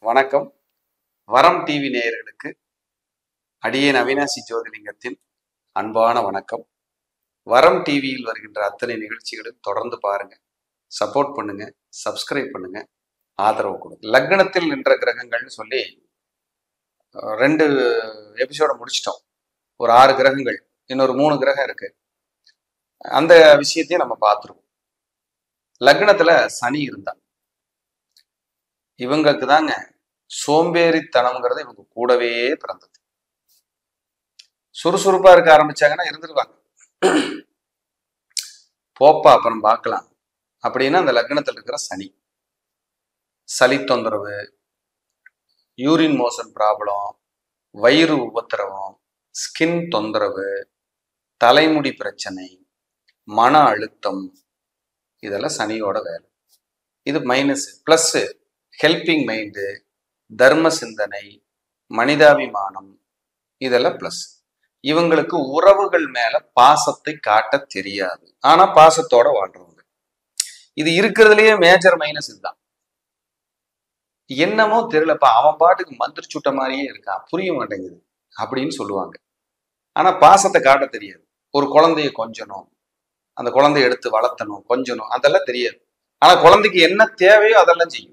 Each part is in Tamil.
வணக்கம் வரம் டிவி நேயர்களுக்கு அடியேன் அவினாசி ஜோதிலிங்கத்தின் அன்பான வணக்கம் வரம் டிவியில் வருகின்ற அத்தனை நிகழ்ச்சிகளும் தொடர்ந்து பாருங்க சப்போர்ட் பண்ணுங்க சப்ஸ்கிரைப் பண்ணுங்க ஆதரவு கொடுங்க லக்னத்தில் நின்ற கிரகங்கள்னு சொல்லி அஹ், ரெண்டு எபிசோட முடிச்சிட்டோம் ஒரு ஆறு கிரகங்கள் இன்னொரு மூணு கிரகம் இருக்கு அந்த விஷயத்தையும் நம்ம பார்த்துருவோம் லக்னத்துல சனி இருந்தா இவங்களுக்கு தாங்க சோம்பேறித்தனம்ங்கிறது இவங்க கூடவே பிறந்தது சுறுசுறுப்பா இருக்க ஆரம்பிச்சாங்கன்னா இருந்துருவாங்க போப்பா அப்புறம் பார்க்கலாம் அப்படின்னா அந்த லக்னத்தில் இருக்கிற சனி சளி தொந்தரவு யூரின் மோஷன் ப்ராப்ளம் வயிறு உபத்திரவம் ஸ்கின் தொந்தரவு தலைமுடி பிரச்சனை மன அழுத்தம் இதெல்லாம் சனியோட வேலை இது மைனஸ் ப்ளஸ் ஹெல்பிங் மைண்டு தர்ம சிந்தனை மனிதாபிமானம் இதெல்லாம் ப்ளஸ் இவங்களுக்கு உறவுகள் மேல பாசத்தை காட்ட தெரியாது ஆனா பாசத்தோட வாழ்றவங்க இது இருக்கிறதுலயே மேஜர் மைனஸ் இதுதான் என்னமோ தெரியலப்பா அவன் பாட்டுக்கு மந்திரி சுட்ட மாதிரியே இருக்கான் புரிய மாட்டேங்குது அப்படின்னு சொல்லுவாங்க ஆனா பாசத்தை காட்ட தெரியாது ஒரு குழந்தைய கொஞ்சணும் அந்த குழந்தைய எடுத்து வளர்த்தணும் கொஞ்சணும் அதெல்லாம் தெரியாது ஆனா குழந்தைக்கு என்ன தேவையோ அதெல்லாம் செய்யும்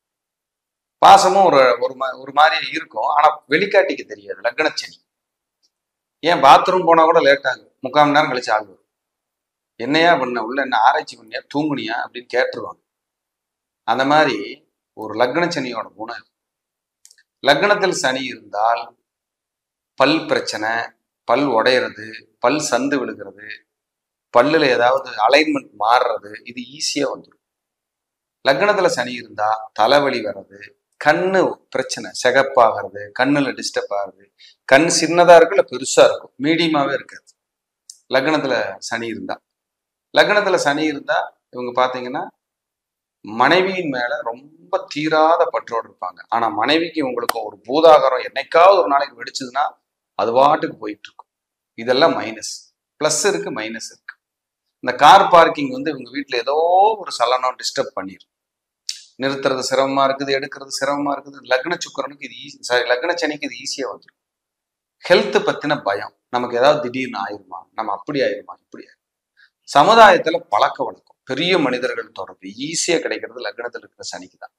பாசமும் ஒரு ஒரு மா- ஒரு மாதிரி இருக்கும் ஆனா வெளிக்காட்டிக்க தெரியாது லக்னச்சனி ஏன் பாத்ரூம் போனா கூட லேட் ஆகும் முக்கால் மணி நேரம் கழிச்சு ஆகும் என்னையா பண்ண உள்ள என்ன ஆராய்ச்சி பண்ணியா தூங்குனியா அப்படின்னு கேட்டுருவாங்க அந்த மாதிரி ஒரு லக்னச்சனியோட குணம் இது. லக்னத்தில் சனி இருந்தால் பல் பிரச்சனை பல் உடையிறது பல் சந்து விழுகிறது பல்லுல ஏதாவது அலைன்மெண்ட் மாறுறது இது ஈஸியா வந்துடும் லக்னத்துல சனி இருந்தா தலைவலி வர்றது கண்ணு பிரச்சனை சிகப்பாகிறது கண்ணுல டிஸ்டர்ப் ஆகுது கண் சின்னதா இருக்கும் இல்ல பெருசா இருக்கும் மீடியமாவே இருக்காது லக்னத்துல சனி இருந்தா லக்னத்துல சனி இருந்தா இவங்க பாத்தீங்கன்னா மனைவியின் மேல ரொம்ப தீராத பற்றோடு இருப்பாங்க ஆனா மனைவிக்கு இவங்களுக்கு ஒரு பூதாகரம் என்னைக்காவது ஒரு நாளைக்கு வெடிச்சதுன்னா அது பாட்டுக்கு போயிட்டு இருக்கும் இதெல்லாம் மைனஸ் ப்ளஸ் இருக்கு மைனஸ் இருக்கு இந்த கார் பார்க்கிங் வந்து இவங்க வீட்டில் ஏதோ ஒரு சலனம் டிஸ்டர்ப் பண்ணிடும் நிறுத்துறது சிரமமா இருக்குது எடுக்கிறது சிரமமா இருக்குது லக்ன சுக்கரனுக்கு இது ஈஸி சாரி லக்ன சனிக்கு இது ஈஸியா வந்துடும் ஹெல்த் பத்தின பயம் நமக்கு ஏதாவது திடீர்னு ஆயிருமா நம்ம அப்படி ஆயிருமா இப்படி ஆயிருமா சமுதாயத்துல பழக்க வழக்கம் பெரிய மனிதர்கள் தொடர்பு ஈஸியா கிடைக்கிறது லக்னத்தில் இருக்கிற சனிக்கு தான்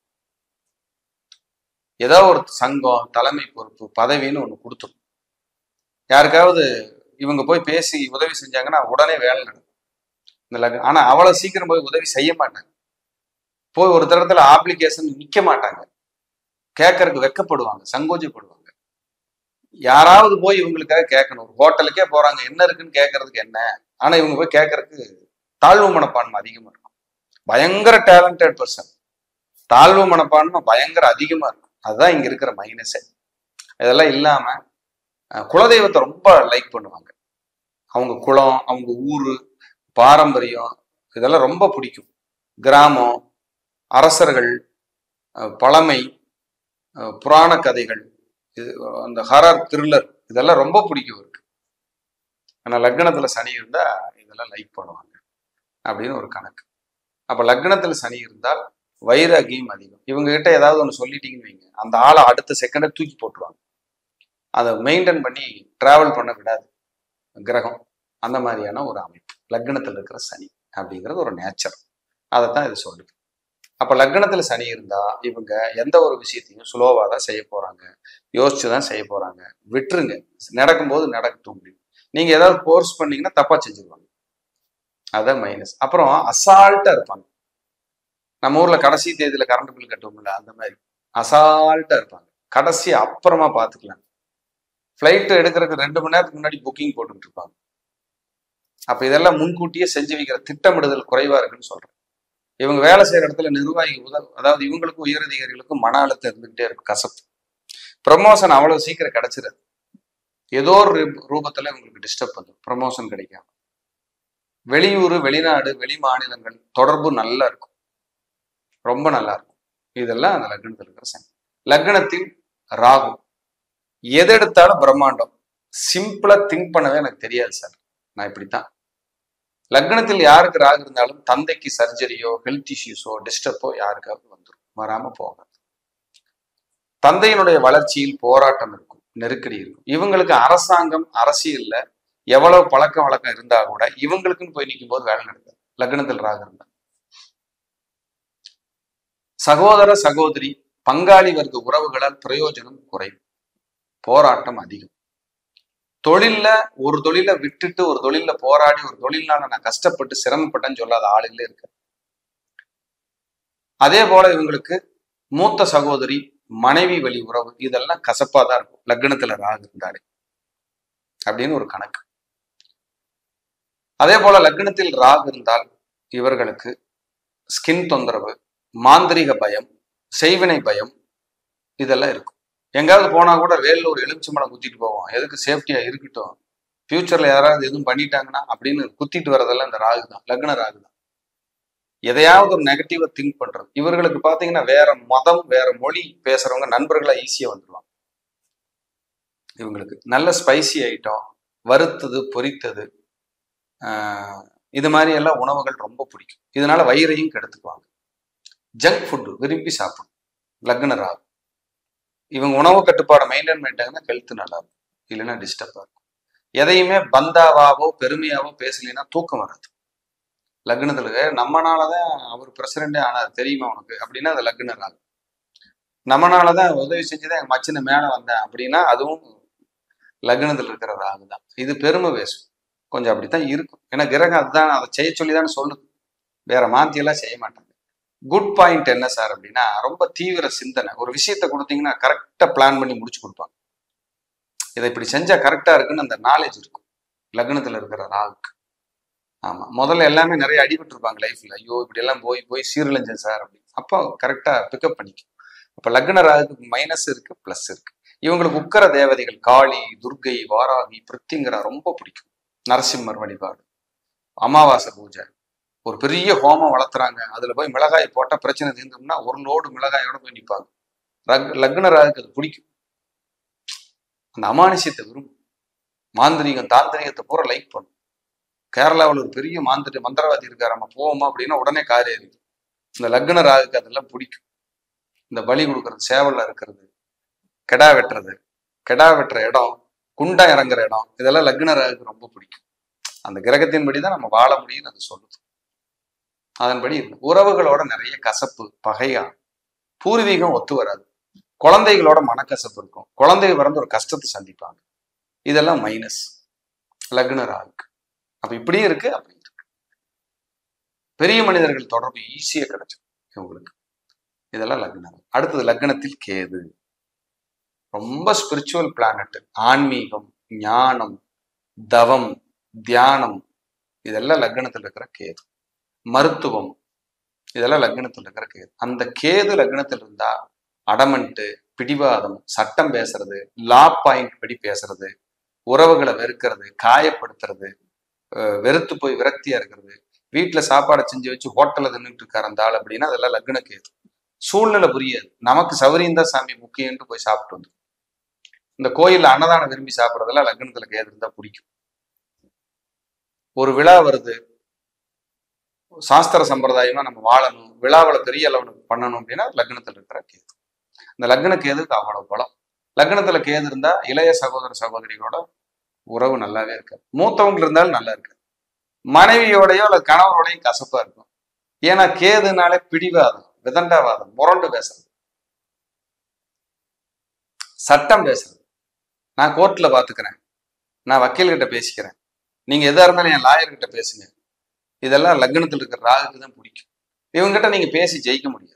ஏதோ ஒரு சங்கம் தலைமை பொறுப்பு பதவின்னு ஒண்ணு கொடுத்துரும் யாருக்காவது இவங்க போய் பேசி உதவி செஞ்சாங்கன்னா உடனே வேலை நடக்கும் இந்த லக்ன ஆனா அவ்வளவு சீக்கிரம் போய் உதவி செய்ய மாட்டாங்க போய் ஒரு தடத்துல ஆப்ளிகேஷன் நிக்க மாட்டாங்க கேட்கறதுக்கு வெக்கப்படுவாங்க சங்கோஜப்படுவாங்க யாராவது போய் இவங்களுக்காக கேட்கணும் ஒரு ஹோட்டலுக்கே போறாங்க என்ன இருக்குன்னு கேட்கறதுக்கு என்ன ஆனா இவங்க போய் கேட்கறதுக்கு தாழ்வு மனப்பான்மை அதிகமா இருக்கும் பயங்கர டேலண்டட் பர்சன் தாழ்வு மனப்பான்மை பயங்கர அதிகமா இருக்கும் அதுதான் இங்க இருக்கிற மைனஸே இதெல்லாம் இல்லாம அஹ், குலதெய்வத்தை ரொம்ப லைக் பண்ணுவாங்க அவங்க குலம் அவங்க ஊரு பாரம்பரியம் இதெல்லாம் ரொம்ப பிடிக்கும் கிராமம் அரசர்கள் அஹ், பழமை அஹ், புராண கதைகள் இது அந்த ஹரர் த்ரில்லர் இதெல்லாம் ரொம்ப பிடிக்கும் இருக்கு ஆனா லக்னத்துல சனி இருந்தா இதெல்லாம் லைக் பண்ணுவாங்க அப்படின்னு ஒரு கணக்கு அப்ப லக்னத்துல சனி இருந்தால் வைராகியம் அதிகம் இவங்க கிட்ட ஏதாவது ஒன்று சொல்லிட்டீங்கன்னு வைங்க அந்த ஆளை அடுத்த செகண்டை தூக்கி போட்டுருவாங்க அதை மெயின்டைன் பண்ணி டிராவல் பண்ண விடாது கிரகம் அந்த மாதிரியான ஒரு அமைப்பு லக்னத்தில் இருக்கிற சனி அப்படிங்கிறது ஒரு நேச்சர் அதைத்தான் இது சொல்லுது அப்ப லக்னத்துல சனி இருந்தா இவங்க எந்த ஒரு விஷயத்தையும் சுலோவா தான் செய்ய போறாங்க யோசிச்சு தான் செய்ய போறாங்க விட்டுருங்க நடக்கும்போது நடக்கட்டும் அப்படின்னு நீங்க ஏதாவது கோர்ஸ் பண்ணீங்கன்னா தப்பா செஞ்சிருவாங்க அதான் மைனஸ் அப்புறம் அசால்ட்டா இருப்பாங்க நம்ம ஊர்ல கடைசி தேதியில கரண்ட் பில் கட்டுவோம்ல அந்த மாதிரி அசால்ட்டா இருப்பாங்க கடைசி அப்புறமா பாத்துக்கலாம் ஃப்ளைட் எடுக்கிறதுக்கு ரெண்டு மணி நேரத்துக்கு முன்னாடி புக்கிங் போட்டுக்கிட்டு இருப்பாங்க அப்ப இதெல்லாம் முன்கூட்டியே செஞ்சு வைக்கிற திட்டமிடுதல் குறைவா இருக்குன்னு சொல்றேன் இவங்க வேலை செய்யற இடத்துல நிர்வாகி உதவ அதாவது இவங்களுக்கும் உயரதிகாரிகளுக்கும் மன அழுத்தம் இருந்துகிட்டே இருக்கும் கசப்பு ப்ரமோஷன் அவ்வளவு சீக்கிரம் கிடைச்சிடாது ஏதோ ஒரு ரூப- ரூபத்துல இவங்களுக்கு டிஸ்டர்ப் பண்ணும் ப்ரமோஷன் கிடைக்காம வெளியூர் வெளிநாடு வெளி மாநிலங்கள் தொடர்பு நல்லா இருக்கும் ரொம்ப நல்லா இருக்கும் இதெல்லாம் அந்த லக்னத்தில் இருக்கிற சனி லக்னத்தில் ராகு எது எடுத்தாலும் பிரம்மாண்டம் சிம்பிளா திங்க் பண்ணவே எனக்கு தெரியாது சார் நான் இப்படித்தான் லக்னத்தில் யாருக்கு ராகு இருந்தாலும் தந்தைக்கு சர்ஜரியோ ஹெல்த் இஷ்யூஸோ டிஸ்டர்போ யாருக்காவது வந்துடும் வராம போகாது தந்தையினுடைய வளர்ச்சியில் போராட்டம் இருக்கும் நெருக்கடி இருக்கும் இவங்களுக்கு அரசாங்கம் அரசியல்ல எவ்வளவு பழக்க வழக்கம் இருந்தா கூட இவங்களுக்குன்னு போய் நிற்கும் போது வேலை நடக்காது லக்னத்தில் ராகு இருந்தா சகோதர சகோதரி பங்காளி வர்க்க உறவுகளால் பிரயோஜனம் குறைவு போராட்டம் அதிகம் தொழில்ல ஒரு தொழிலை விட்டுட்டு ஒரு தொழில்ல போராடி ஒரு தொழில்னால நான் கஷ்டப்பட்டு சிரமப்பட்டேன்னு சொல்லாத ஆளுங்களே இருக்கு அதே போல இவங்களுக்கு மூத்த சகோதரி மனைவி வழி உறவு இதெல்லாம் கசப்பா தான் இருக்கும் லக்னத்துல ராகு இருந்தாலே அப்படின்னு ஒரு கணக்கு அதே போல லக்னத்தில் ராகு இருந்தால் இவர்களுக்கு ஸ்கின் தொந்தரவு மாந்திரிக பயம் செய்வினை பயம் இதெல்லாம் இருக்கும் எங்காவது போனா கூட வேலில் ஒரு எலுமிச்சம்பழம் குத்திட்டு போவோம் எதுக்கு சேஃப்டியா இருக்கட்டும் ஃபியூச்சர்ல யாராவது எதுவும் பண்ணிட்டாங்கன்னா அப்படின்னு குத்திட்டு வரதெல்லாம் இந்த ராகு தான் லக்ன ராகு தான் எதையாவது ஒரு நெகட்டிவா திங்க் பண்றது இவர்களுக்கு பாத்தீங்கன்னா வேற மதம் வேற மொழி பேசுறவங்க நண்பர்களா ஈஸியா வந்துடுவாங்க இவங்களுக்கு நல்ல ஸ்பைசி ஐட்டம் வறுத்தது பொரித்தது ஆஹ் இது மாதிரி எல்லாம் உணவுகள் ரொம்ப பிடிக்கும் இதனால வயிறையும் கெடுத்துக்குவாங்க ஜங்க் ஃபுட்டு விரும்பி சாப்பிடும் லக்ன ராகு இவங்க உணவு கட்டுப்பாடை மெயின்டைன் பண்ணிட்டாங்கன்னா ஹெல்த் நல்லா இருக்கும் இல்லைன்னா டிஸ்டர்பாக இருக்கும் எதையுமே பந்தாவாவோ பெருமையாவோ பேசலைன்னா தூக்கம் வராது லக்னத்துல நம்மனாலதான் அவர் பிரசிடண்டே ஆனார் தெரியுமா உனக்கு அப்படின்னா அது லக்னர் ஆகும் நம்மனாலதான் உதவி செஞ்சுதான் எங்க மச்சின மேல வந்தேன் அப்படின்னா அதுவும் லக்னத்துல இருக்கிற ராகு தான் இது பெருமை பேசும் கொஞ்சம் அப்படித்தான் இருக்கும் ஏன்னா கிரகம் அதுதான் அதை செய்ய சொல்லி தானே சொல்லுது வேற மாத்தி எல்லாம் செய்ய மாட்டாங்க குட் பாயிண்ட் என்ன சார் அப்படின்னா ரொம்ப தீவிர சிந்தனை ஒரு விஷயத்த கொடுத்தீங்கன்னா கரெக்டா பிளான் பண்ணி முடிச்சு கொடுப்பாங்க இதை இப்படி செஞ்சா கரெக்டா இருக்குன்னு அந்த நாலேஜ் இருக்கும் லக்னத்துல இருக்கிற ராகுக்கு ஆமா முதல்ல எல்லாமே நிறைய அடிபட்டு இருப்பாங்க லைஃப்ல ஐயோ இப்படி எல்லாம் போய் போய் சீரழிஞ்சேன் சார் அப்படி அப்போ கரெக்டா பிக்கப் பண்ணிக்கும் அப்ப லக்ன ராகுக்கு மைனஸ் இருக்கு பிளஸ் இருக்கு இவங்களுக்கு உக்கர தேவதைகள் காளி துர்கை வாராகி பிருத்திங்கரா ரொம்ப பிடிக்கும் நரசிம்மர் வழிபாடு அமாவாசை பூஜை ஒரு பெரிய ஹோமம் வளர்த்துறாங்க அதுல போய் மிளகாய் போட்டா பிரச்சனை தீர்ந்தோம்னா ஒரு லோடு மிளகாயோட போய் நிற்பாங்க ரக் லக்ன ராகுக்கு அது பிடிக்கும் அந்த அமானுஷ்யத்தை விரும்பும் மாந்திரிகம் தாந்திரிகத்தை பூரா லைக் பண்ணும் கேரளாவில் ஒரு பெரிய மாந்திரி மந்திரவாதி இருக்காரு நம்ம போவோமா அப்படின்னா உடனே கார் ஏறி இந்த லக்ன ராகுக்கு அதெல்லாம் பிடிக்கும் இந்த பலி கொடுக்கறது சேவல்ல இருக்கிறது கெடா வெட்டுறது கெடா வெட்டுற இடம் குண்டா இறங்குற இடம் இதெல்லாம் லக்ன ராகுக்கு ரொம்ப பிடிக்கும் அந்த கிரகத்தின்படி தான் நம்ம வாழ முடியும்னு அது சொல்லுது அதன்படி இருக்கு உறவுகளோட நிறைய கசப்பு பகையா பூர்வீகம் ஒத்து வராது குழந்தைகளோட மனக்கசப்பு இருக்கும் குழந்தைகள் பிறந்து ஒரு கஷ்டத்தை சந்திப்பாங்க இதெல்லாம் மைனஸ் லக்ன ராகுக்கு அப்ப இப்படியும் இருக்கு அப்படி இருக்கு பெரிய மனிதர்கள் தொடர்பு ஈஸியா கிடைச்சிடும் இவங்களுக்கு இதெல்லாம் லக்னம் அடுத்தது லக்னத்தில் கேது ரொம்ப ஸ்பிரிச்சுவல் பிளானட் ஆன்மீகம் ஞானம் தவம் தியானம் இதெல்லாம் லக்னத்தில் இருக்கிற கேது மருத்துவம் இதெல்லாம் லக்னத்தில் இருக்கிற கேது அந்த கேது லக்னத்தில் இருந்தா அடமன்ட்டு பிடிவாதம் சட்டம் பேசுறது லா பாயிண்ட் படி பேசுறது உறவுகளை வெறுக்கிறது காயப்படுத்துறது வெறுத்து போய் விரக்தியா இருக்கிறது வீட்டுல சாப்பாடை செஞ்சு வச்சு ஹோட்டல்ல தின்னுட்டு இருக்காரு அந்த ஆள் அப்படின்னா அதெல்லாம் லக்ன கேது சூழ்நிலை புரியாது நமக்கு சௌரியம் தான் சாமி முக்கியம்னு போய் சாப்பிட்டு வந்து இந்த கோயில்ல அன்னதானம் விரும்பி சாப்பிட்றதெல்லாம் லக்னத்துல கேது இருந்தா பிடிக்கும் ஒரு விழா வருது சாஸ்திர சம்பிரதாயமா நம்ம வாழணும் விழாவில் பெரிய அளவு பண்ணணும் அப்படின்னா லக்னத்துல இருக்கிற கேது இந்த லக்ன கேதுக்கு அவ்வளவு பலம் லக்னத்துல கேது இருந்தா இளைய சகோதர சகோதரிகளோட உறவு நல்லாவே இருக்காது மூத்தவங்க இருந்தாலும் நல்லா இருக்கு மனைவியோடையோ அல்லது கணவரோடையும் கசப்பா இருக்கும் ஏன்னா கேதுனாலே பிடிவாதம் விதண்டாவாதம் முரண்டு பேசுறது சட்டம் பேசுறது நான் கோர்ட்ல பாத்துக்கிறேன் நான் வக்கீல் கிட்ட பேசிக்கிறேன் நீங்க எதா இருந்தாலும் என் லாயர் கிட்ட பேசுங்க இதெல்லாம் லக்னத்தில் இருக்கிற ராகுக்கு தான் பிடிக்கும் இவங்ககிட்ட நீங்க பேசி ஜெயிக்க முடியாது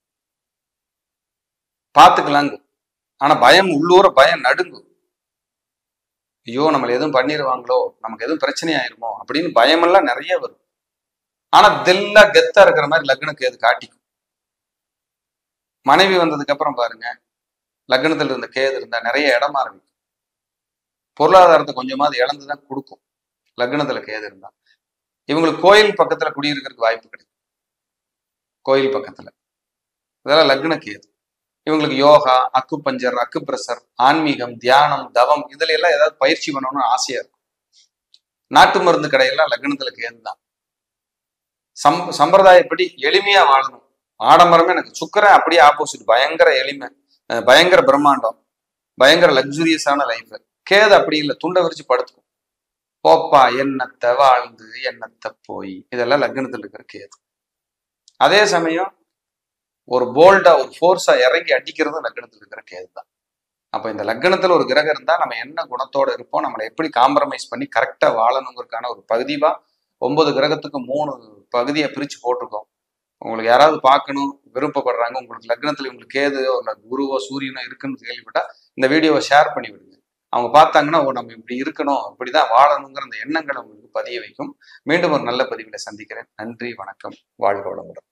பாத்துக்கலாங்க ஆனா பயம் உள்ளூர பயம் நடுங்கும் ஐயோ நம்மள எதுவும் பண்ணிடுவாங்களோ நமக்கு எதுவும் பிரச்சனை ஆயிருமோ அப்படின்னு பயமெல்லாம் நிறைய வரும் ஆனா தெல்லா கெத்தா இருக்கிற மாதிரி லக்னுக்கு எது காட்டிக்கும் மனைவி வந்ததுக்கு அப்புறம் பாருங்க லக்னத்துல இருந்த கேது இருந்தா நிறைய இடம் ஆரம்பிக்கும் பொருளாதாரத்தை கொஞ்சமாவது இழந்துதான் கொடுக்கும் லக்னத்துல கேது இருந்தா இவங்களுக்கு கோயில் பக்கத்துல குடியிருக்கிறதுக்கு வாய்ப்பு கிடைக்கும் கோயில் பக்கத்துல இதெல்லாம் லக்ன கேது இவங்களுக்கு யோகா அக்கு பஞ்சர் அக்கு பிரசர் ஆன்மீகம் தியானம் தவம் இதுல எல்லாம் ஏதாவது பயிற்சி பண்ணணும்னு ஆசையா இருக்கும் நாட்டு மருந்து கடையெல்லாம் லக்னத்துல கேது தான் சம் சம்பிரதாயப்படி எளிமையா வாழணும் ஆடம்பரமே எனக்கு சுக்கரன் அப்படியே ஆப்போசிட் பயங்கர எளிமை அஹ் பயங்கர பிரம்மாண்டம் பயங்கர லக்ஸுரியஸான லைஃப் கேது அப்படி இல்லை துண்டை விரிச்சு படுத்துக்கும் போப்பா என்னத்தை வாழ்ந்து என்னத்தை போய் இதெல்லாம் லக்னத்தில் இருக்கிற கேது அதே சமயம் ஒரு போல்டா ஒரு ஃபோர்ஸா இறங்கி அடிக்கிறதும் லக்னத்தில் இருக்கிற கேது தான் அப்ப இந்த லக்னத்துல ஒரு கிரகம் இருந்தா நம்ம என்ன குணத்தோட இருப்போம் நம்மளை எப்படி காம்ப்ரமைஸ் பண்ணி கரெக்டா வாழணுங்கிறதுக்கான ஒரு பகுதிவா ஒன்பது கிரகத்துக்கு மூணு பகுதியை பிரிச்சு போட்டிருக்கோம் உங்களுக்கு யாராவது பார்க்கணும் விருப்பப்படுறாங்க உங்களுக்கு லக்னத்துல உங்களுக்கு கேது ஒரு குருவோ சூரியனோ இருக்குன்னு கேள்விப்பட்டா இந்த வீடியோவை ஷேர் பண்ணி விடுங்க அவங்க பார்த்தாங்கன்னா ஓ நம்ம இப்படி இருக்கணும் இப்படிதான் வாழணுங்கிற அந்த எண்ணங்களை உங்களுக்கு பதிய வைக்கும் மீண்டும் ஒரு நல்ல பதிவில் சந்திக்கிறேன் நன்றி வணக்கம் வாழ்க வளமுடன்